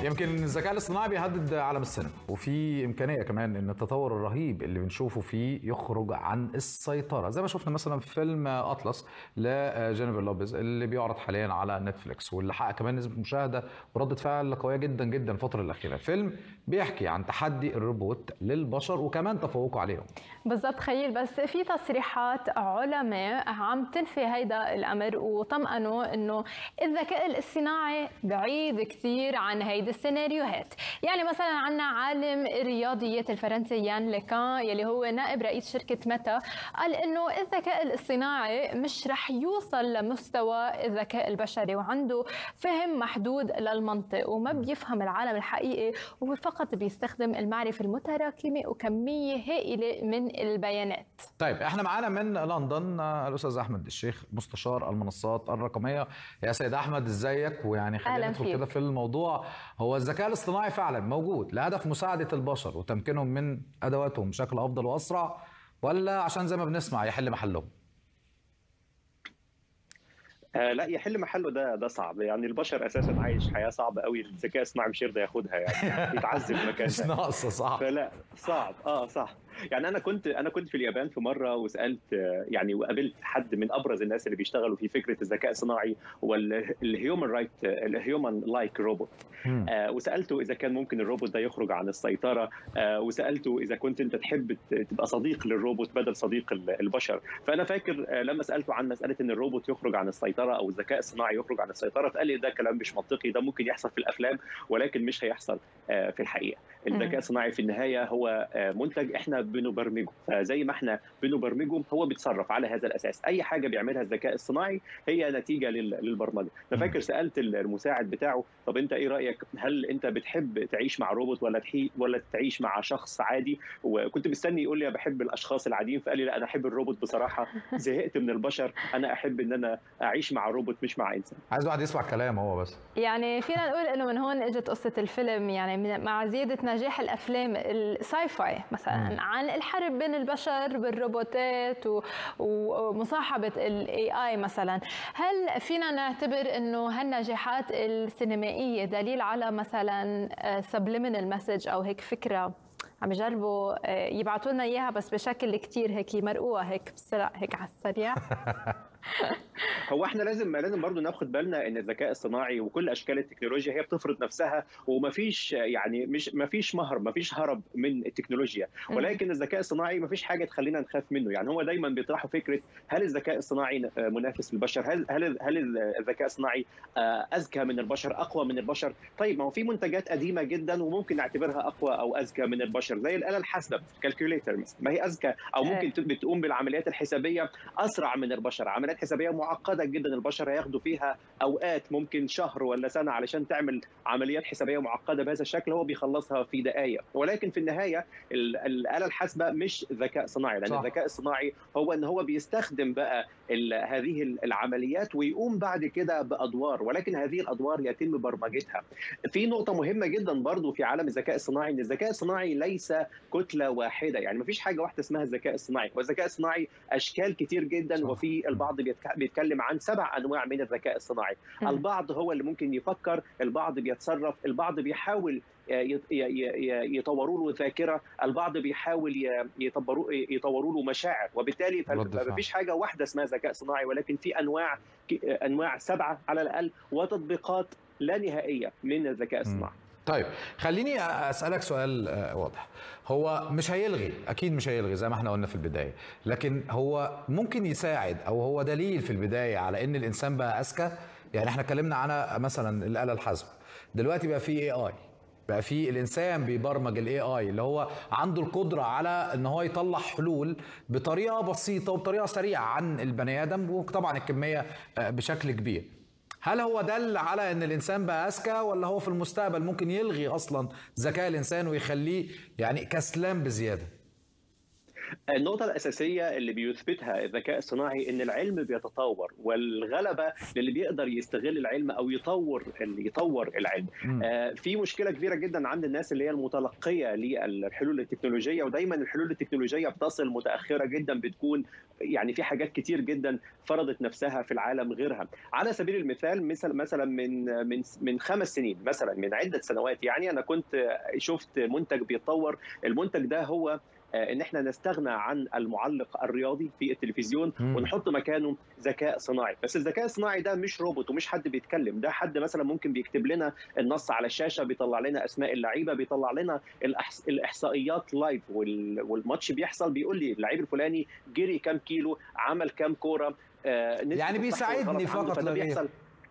يمكن الذكاء الاصطناعي بيهدد عالم السينما وفي امكانيه كمان ان التطور الرهيب اللي بنشوفه فيه يخرج عن السيطره زي ما شفنا مثلا في فيلم اطلس لجينيفر لوبيز اللي بيعرض حاليا على نتفليكس واللي حقق كمان نسبه مشاهده وردة فعل قويه جدا جدا الفتره الاخيره الفيلم بيحكي عن تحدي الروبوت للبشر وكمان تفوقه عليهم بالضبط خيل بس في تصريحات علماء عم تنفي هيدا الامر وطمأنوا انه الذكاء الاصطناعي بعيد كثير عن هيدي السيناريوهات يعني مثلا عندنا عالم الرياضيات الفرنسي يان ليكان يلي هو نائب رئيس شركة متى قال انه الذكاء الاصطناعي مش رح يوصل لمستوى الذكاء البشري وعنده فهم محدود للمنطق وما بيفهم العالم الحقيقي وهو فقط بيستخدم المعرفة المتراكمة وكمية هائلة من البيانات طيب احنا معانا من لندن الاستاذ احمد الشيخ مستشار المنصات الرقميه يا سيد احمد ازيك ويعني خلينا ندخل كده في الموضوع هو الذكاء الاصطناعي فعلا موجود لهدف مساعده البشر وتمكينهم من ادواتهم بشكل افضل واسرع ولا عشان زي ما بنسمع يحل محلهم آه لا يحل محله ده ده صعب يعني البشر اساسا عايش حياه صعبه قوي الذكاء الصناعي مش يرضى ياخدها يعني يتعذب مكانها مش ناقصه صعب فلا صعب اه صح يعني انا كنت انا كنت في اليابان في مره وسالت يعني وقابلت حد من ابرز الناس اللي بيشتغلوا في فكره الذكاء الصناعي والهيومن رايت الهيومن لايك روبوت آه وسالته اذا كان ممكن الروبوت ده يخرج عن السيطره آه وسالته اذا كنت انت تحب تبقى صديق للروبوت بدل صديق البشر فانا فاكر آه لما سالته عن مساله ان الروبوت يخرج عن السيطره او الذكاء الصناعي يخرج عن السيطره فقال لي ده كلام مش منطقي ده ممكن يحصل في الافلام ولكن مش هيحصل آه في الحقيقه الذكاء الصناعي في النهايه هو منتج احنا بنبرمجه فزي ما احنا بنبرمجه هو بيتصرف على هذا الاساس اي حاجه بيعملها الذكاء الصناعي هي نتيجه للبرمجه انا فاكر سالت المساعد بتاعه طب انت ايه رايك هل انت بتحب تعيش مع روبوت ولا تحي ولا تعيش مع شخص عادي وكنت مستني يقول لي بحب الاشخاص العاديين فقال لي لا انا احب الروبوت بصراحه زهقت من البشر انا احب ان انا اعيش مع روبوت مش مع انسان عايز واحد يسمع كلام هو بس يعني فينا نقول انه من هون اجت قصه الفيلم يعني مع زياده نجاح الافلام الساي فاي مثلا م. عن الحرب بين البشر بالروبوتات ومصاحبه الاي اي مثلا هل فينا نعتبر انه هالنجاحات السينمائيه دليل على مثلا سبليمينال مسج او هيك فكره عم يجربوا يبعثوا لنا اياها بس بشكل كتير هيك مرقوها هيك بسرعه هيك على السريع هو احنا لازم لازم برضه ناخد بالنا ان الذكاء الصناعي وكل اشكال التكنولوجيا هي بتفرض نفسها ومفيش يعني مش مفيش مهرب مفيش هرب من التكنولوجيا ولكن الذكاء الصناعي مفيش حاجه تخلينا نخاف منه يعني هو دايما بيطرحوا فكره هل الذكاء الصناعي منافس للبشر هل هل هل الذكاء الصناعي اذكى من البشر اقوى من البشر طيب ما هو في منتجات قديمه جدا وممكن نعتبرها اقوى او اذكى من البشر زي الاله الحاسبه الكالكوليتر ما هي اذكى او ممكن بتقوم بالعمليات الحسابيه اسرع من البشر عمليات حسابيه معقده جدا البشر هياخدوا فيها اوقات ممكن شهر ولا سنه علشان تعمل عمليات حسابيه معقده بهذا الشكل هو بيخلصها في دقائق ولكن في النهايه الاله الحاسبه مش ذكاء صناعي لان صح. الذكاء الصناعي هو ان هو بيستخدم بقى هذه العمليات ويقوم بعد كده بادوار ولكن هذه الادوار يتم برمجتها في نقطه مهمه جدا برضو في عالم الذكاء الصناعي ان الذكاء الصناعي ليس كتله واحده يعني ما فيش حاجه واحده اسمها الذكاء الصناعي والذكاء الصناعي اشكال كتير جدا صح. وفي البعض بيتكلم عن سبع انواع من الذكاء الصناعي م. البعض هو اللي ممكن يفكر البعض بيتصرف البعض بيحاول يطوروا له ذاكره البعض بيحاول يطوروا يطوروا له مشاعر وبالتالي ما فيش حاجه واحده اسمها ذكاء صناعي ولكن في انواع انواع سبعه على الاقل وتطبيقات لا نهائيه من الذكاء الصناعي طيب خليني اسالك سؤال واضح هو مش هيلغي اكيد مش هيلغي زي ما احنا قلنا في البدايه لكن هو ممكن يساعد او هو دليل في البدايه على ان الانسان بقى اذكى يعني احنا اتكلمنا على مثلا الاله الحاسبه دلوقتي بقى في اي اي بقى في الانسان بيبرمج الاي اي اللي هو عنده القدره على ان هو يطلع حلول بطريقه بسيطه وبطريقه سريعه عن البني ادم وطبعا الكميه بشكل كبير هل هو دل على ان الانسان بقى اذكى ولا هو في المستقبل ممكن يلغي اصلا ذكاء الانسان ويخليه يعني كسلان بزياده النقطة الأساسية اللي بيثبتها الذكاء الصناعي إن العلم بيتطور والغلبة للي بيقدر يستغل العلم أو يطور يطور العلم. آه في مشكلة كبيرة جدا عند الناس اللي هي المتلقية للحلول التكنولوجية ودايما الحلول التكنولوجية بتصل متأخرة جدا بتكون يعني في حاجات كتير جدا فرضت نفسها في العالم غيرها. على سبيل المثال مثل مثلا من من من خمس سنين مثلا من عدة سنوات يعني أنا كنت شفت منتج بيتطور المنتج ده هو ان احنا نستغنى عن المعلق الرياضي في التلفزيون مم. ونحط مكانه ذكاء صناعي بس الذكاء الصناعي ده مش روبوت ومش حد بيتكلم ده حد مثلا ممكن بيكتب لنا النص على الشاشه بيطلع لنا اسماء اللعيبه بيطلع لنا الأحس... الاحصائيات لايف وال... والماتش بيحصل بيقول لي اللعيب الفلاني جري كام كيلو عمل كام كوره آه نسبة يعني الصح بيساعدني والغلط عنده، فقط فده لا غير. بيحصل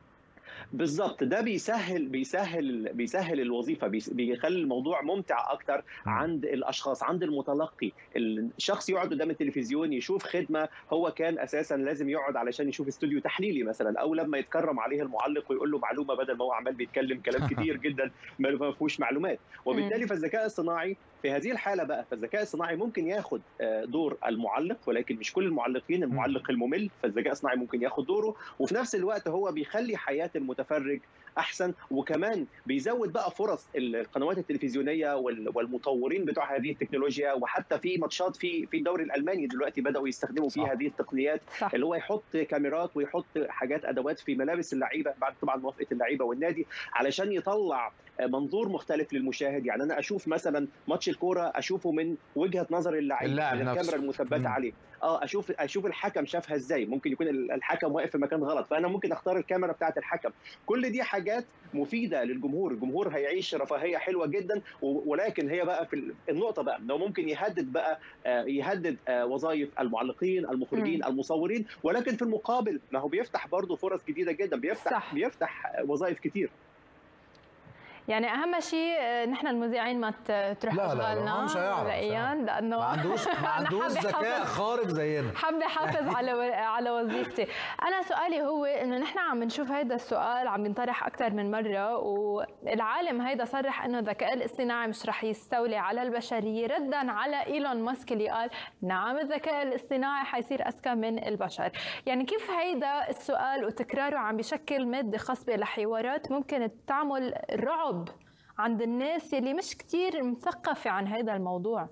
بالظبط ده بيسهل بيسهل بيسهل الوظيفه بيس- بيخلي الموضوع ممتع اكتر عند الاشخاص عند المتلقي الشخص يقعد قدام التلفزيون يشوف خدمه هو كان اساسا لازم يقعد علشان يشوف استوديو تحليلي مثلا او لما يتكرم عليه المعلق ويقول له معلومه بدل ما هو عمال بيتكلم كلام كتير جدا ما ما فيهوش معلومات وبالتالي فالذكاء الصناعي في هذه الحاله بقى فالذكاء الصناعي ممكن ياخد آه، دور المعلق ولكن مش كل المعلقين المعلق الممل فالذكاء الصناعي ممكن ياخد دوره وفي نفس الوقت هو بيخلي حياه المتفرج احسن وكمان بيزود بقى فرص القنوات التلفزيونيه وال- والمطورين بتوع هذه التكنولوجيا وحتى في ماتشات في في الدوري الالماني دلوقتي بداوا يستخدموا فيه صح. هذه التقنيات صح اللي هو يحط كاميرات ويحط حاجات ادوات في ملابس اللعيبه بعد طبعا موافقه اللعيبه والنادي علشان يطلع منظور مختلف للمشاهد يعني انا اشوف مثلا ماتش الكوره اشوفه من وجهه نظر اللعيب اللاعب من نفسه. الكاميرا المثبته مم. عليه اه اشوف اشوف الحكم شافها ازاي ممكن يكون الحكم واقف في مكان غلط فانا ممكن اختار الكاميرا بتاعه الحكم كل دي حاجات مفيده للجمهور الجمهور هيعيش رفاهيه حلوه جدا و- ولكن هي بقى في ال- النقطه بقى انه ممكن يهدد بقى آه، يهدد آه، وظائف المعلقين المخرجين المصورين ولكن في المقابل ما هو بيفتح برضه فرص جديده جدا بيفتح صح. بيفتح وظائف كتير يعني اهم شيء آه، نحن المذيعين ما ت- تروح لا، لا، لا، اشغالنا هو مش هيعرف، مش مبدئيا لانه ما عندوش ما أنا عندوش حابة ذكاء أحافظ- خارق زينا حابة احافظ على و- على وظيفتي، أنا سؤالي هو إنه نحن عم نشوف هيدا السؤال عم ينطرح أكثر من مرة والعالم هيدا صرح إنه الذكاء الاصطناعي مش رح يستولي على البشرية ردا على إيلون ماسك اللي قال نعم الذكاء الاصطناعي حيصير أذكى من البشر، يعني كيف هيدا السؤال وتكراره عم بيشكل مادة خصبة لحوارات ممكن تعمل رعب عند الناس اللي مش كتير مثقفة عن هذا الموضوع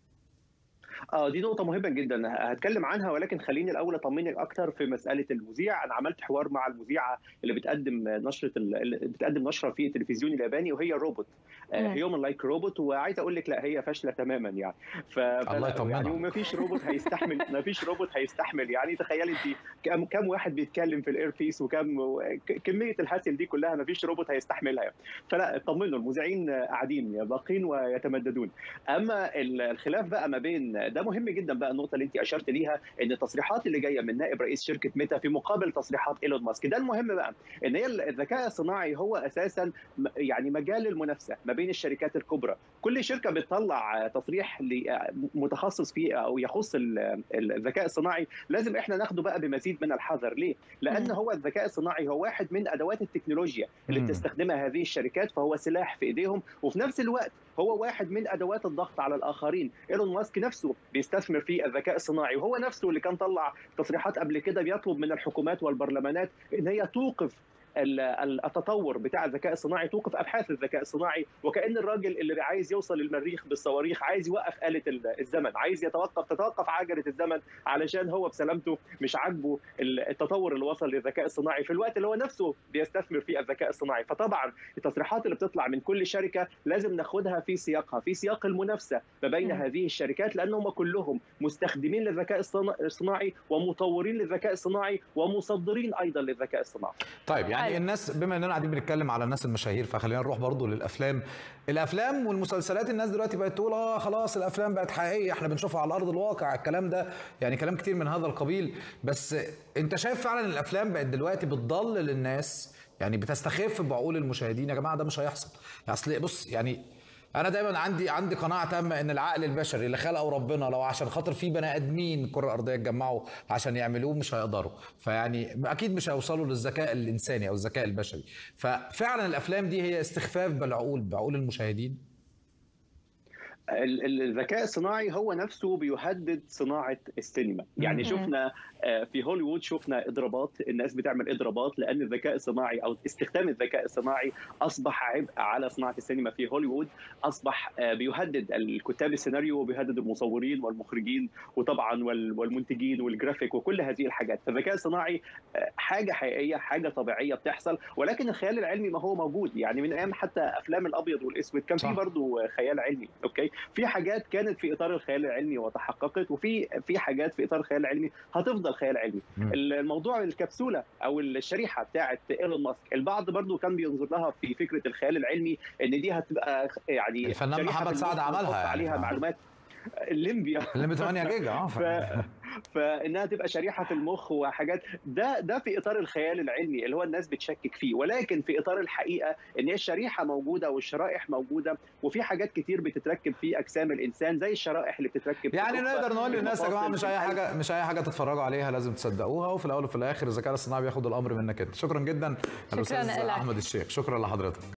اه دي نقطة مهمة جدا هتكلم عنها ولكن خليني الأول أطمنك أكتر في مسألة المذيع، أنا عملت حوار مع المذيعة اللي بتقدم نشرة ال- اللي بتقدم نشرة في التلفزيون الياباني وهي روبوت مم. هيومن لايك روبوت وعايز أقول لك لا هي فاشلة تماما يعني ف الله يطمنك. يعني وما فيش روبوت هيستحمل ما فيش روبوت هيستحمل يعني تخيلي أنت كم كم واحد بيتكلم في الاير بيس وكم ك- كمية الهاسل دي كلها ما فيش روبوت هيستحملها يعني. فلا اطمنوا المذيعين قاعدين باقين ويتمددون اما ال- الخلاف بقى ما بين ده مهم جدا بقى النقطه اللي انت اشرت ليها ان التصريحات اللي جايه من نائب رئيس شركه ميتا في مقابل تصريحات ايلون ماسك ده المهم بقى ان هي الذكاء الصناعي هو اساسا م- يعني مجال المنافسه ما بين الشركات الكبرى كل شركه بتطلع تصريح ل- متخصص فيه او يخص ال- الذكاء الصناعي لازم احنا ناخده بقى بمزيد من الحذر ليه لان مم. هو الذكاء الصناعي هو واحد من ادوات التكنولوجيا اللي مم. بتستخدمها هذه الشركات فهو سلاح في ايديهم وفي نفس الوقت هو واحد من ادوات الضغط على الاخرين ايلون ماسك نفسه بيستثمر في الذكاء الصناعي وهو نفسه اللي كان طلع تصريحات قبل كده بيطلب من الحكومات والبرلمانات ان هي توقف ال- ال- التطور بتاع الذكاء الصناعي توقف ابحاث الذكاء الصناعي وكان الراجل اللي عايز يوصل للمريخ بالصواريخ عايز يوقف آلة ال- الزمن عايز يتوقف تتوقف عجلة الزمن علشان هو بسلامته مش عاجبه ال- التطور اللي وصل للذكاء الصناعي في الوقت اللي هو نفسه بيستثمر في الذكاء الصناعي فطبعا التصريحات اللي بتطلع من كل شركة لازم ناخدها في سياقها في سياق المنافسة ما بين مم. هذه الشركات لأنهم كلهم مستخدمين للذكاء الصنا- الصناعي ومطورين للذكاء الصناعي ومصدرين أيضا للذكاء الصناعي طيب يعني حلو. الناس بما اننا قاعدين بنتكلم على الناس المشاهير فخلينا نروح برضو للافلام الافلام والمسلسلات الناس دلوقتي بقت تقول اه خلاص الافلام بقت حقيقيه احنا بنشوفها على ارض الواقع الكلام ده يعني كلام كتير من هذا القبيل بس انت شايف فعلا الافلام بقت دلوقتي بتضلل الناس يعني بتستخف بعقول المشاهدين يا جماعه ده مش هيحصل اصل بص يعني انا دايما عندي عندي قناعه تامه ان العقل البشري اللي خلقه ربنا لو عشان خاطر في بني ادمين الكره الارضيه اتجمعوا عشان يعملوه مش هيقدروا فيعني اكيد مش هيوصلوا للذكاء الانساني او الذكاء البشري ففعلا الافلام دي هي استخفاف بالعقول بعقول المشاهدين الذكاء الصناعي هو نفسه بيهدد صناعه السينما يعني شفنا في هوليوود شفنا اضرابات الناس بتعمل اضرابات لان الذكاء الصناعي او استخدام الذكاء الصناعي اصبح عبء على صناعه السينما في هوليوود اصبح بيهدد الكتاب السيناريو وبيهدد المصورين والمخرجين وطبعا والمنتجين والجرافيك وكل هذه الحاجات فالذكاء الصناعي حاجه حقيقيه حاجه طبيعيه بتحصل ولكن الخيال العلمي ما هو موجود يعني من ايام حتى افلام الابيض والاسود كان في برضه خيال علمي اوكي في حاجات كانت في اطار الخيال العلمي وتحققت وفي في حاجات في اطار الخيال العلمي هتفضل خيال علمي م. الموضوع الكبسوله او الشريحه بتاعه ايلون ماسك البعض برضو كان بينظر لها في فكره الخيال العلمي ان دي هتبقى يعني الفنان محمد سعد عملها يعني. عليها معلومات الليمبيا الليمبيا 8 جيجا اه ف... فانها تبقى شريحه في المخ وحاجات ده ده في اطار الخيال العلمي اللي هو الناس بتشكك فيه ولكن في اطار الحقيقه ان هي الشريحه موجوده والشرائح موجوده وفي حاجات كتير بتتركب في اجسام الانسان زي الشرائح اللي بتتركب يعني نقدر نقول للناس يا جماعه مش اي حاجه مش اي حاجه تتفرجوا عليها لازم تصدقوها وفي الاول وفي الاخر الذكاء الصناعي بياخد الامر منك انت شكرا جدا الاستاذ احمد الشيخ شكرا لحضرتك